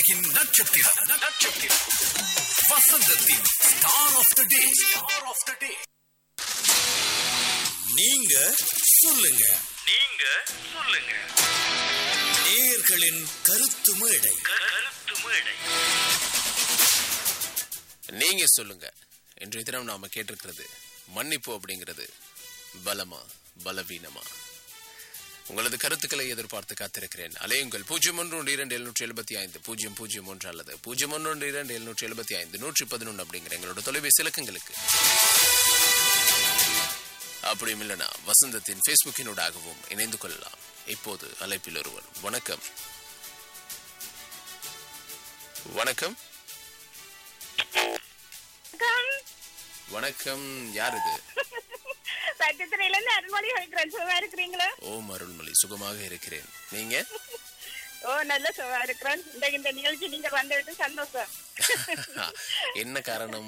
உலகின் நட்சத்திரம் நட்சத்திரம் வசந்தத்தின் star of the day star of the day நீங்க சொல்லுங்க நீங்க சொல்லுங்க நேயர்களின் கருத்து மேடை கருத்து மேடை நீங்க சொல்லுங்க இன்றைய தினம் நாம கேட்டிருக்கிறது மன்னிப்பு அப்படிங்கிறது பலமா பலவீனமா உங்களது கருத்துக்களை எதிர்பார்த்து காத்திருக்கிறேன் அலையுங்கள் பூஜ்ஜியம் ஒன்று ஒன்று இரண்டு எழுநூற்றி எழுபத்தி ஐந்து பூஜ்ஜியம் பூஜ்ஜியம் ஒன்று அல்லது பூஜ்ஜியம் ஒன்று ஒன்று இரண்டு எழுநூற்றி எழுபத்தி ஐந்து நூற்றி பதினொன்று அப்படிங்கிற எங்களோட தொலைபேசி இலக்கங்களுக்கு அப்படியும் இல்லைனா வசந்தத்தின் ஃபேஸ்புக்கினூடாகவும் இணைந்து கொள்ளலாம் இப்போது அழைப்பில் ஒருவர் வணக்கம் வணக்கம் வணக்கம் யார் இது சட்டத்துறையில இருந்து அருள்மொழி வைக்கிறேன் சுகமா இருக்கிறீங்களா ஓம் அருள்மொழி சுகமாக இருக்கிறேன் நீங்க ஓ நல்ல சுகமா இருக்கிறேன் இந்த இந்த நிகழ்ச்சி நீங்க வந்துவிட்டு சந்தோஷம் என்ன காரணம்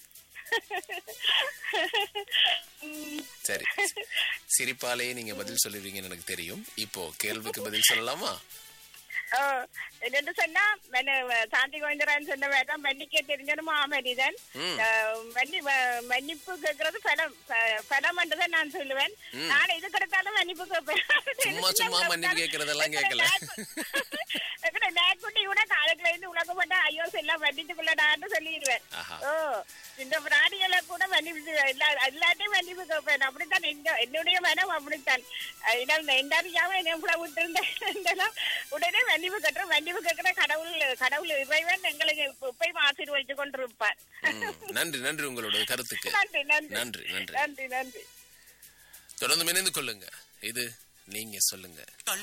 உம், சரி சிரிப்பாலேயே நீங்க பதில் சொல்லுவீங்கன்னு எனக்கு தெரியும் இப்போ கேள்விக்கு பதில் சொல்லலாமா ஓ என்னன்னு சொன்னா மன்ன- சாந்தி கோவிந்தராஜன் சொன்ன மாதிரி தான் மன்னிக்க தெரிஞ்சனுமா மனிதன் ம். அஹ், மன்னி ம- மன்னிப்பு கேட்கறது பலம் ப- பலம் என்றுதான் நான் சொல்லுவேன் நான் எது கிடைத்தாலும் மன்னிப்பு கேட்பேன் சும்மா சும்மா மன்னிப்பு கேட்கறதெல்லாம் கேட்கல. எங்கட நேக்குட்டி கூட காலத்துல இருந்து உலகப்பட்ட ஐயோ எல்லாம் மன்னித்து கொள்ளடான்னு சொல்லிடுவேன் ஆஹா. ஓ இந்த பிராணிகளை கூட மன்னிப்பு எல்லா எல்லாத்தையும் மன்னிப்பு கேட்பேன் அப்படித்தான் என்ன என்னுடைய மனம் அப்படித்தான் அஹ் இடம் எண்டாரியாம என்ன இவ்வளவு விட்டிருந்தேன் உடனே மன்னிப்பு கட்டுற மன்னிப்பு கேட்கிற கடவுள் கடவுள் இறைவன் எங்களுக்கு இப்பயும் ஆசீர்வதித்து கொண்டிருப்பார் ம், நன்றி நன்றி உங்களோட கருத்துக்கு நன்றி நன்றி நன்றி நன்றி நன்றி நன்றி தொடர்ந்து இணைந்து கொள்ளுங்க இது நீங்க சொல்லுங்க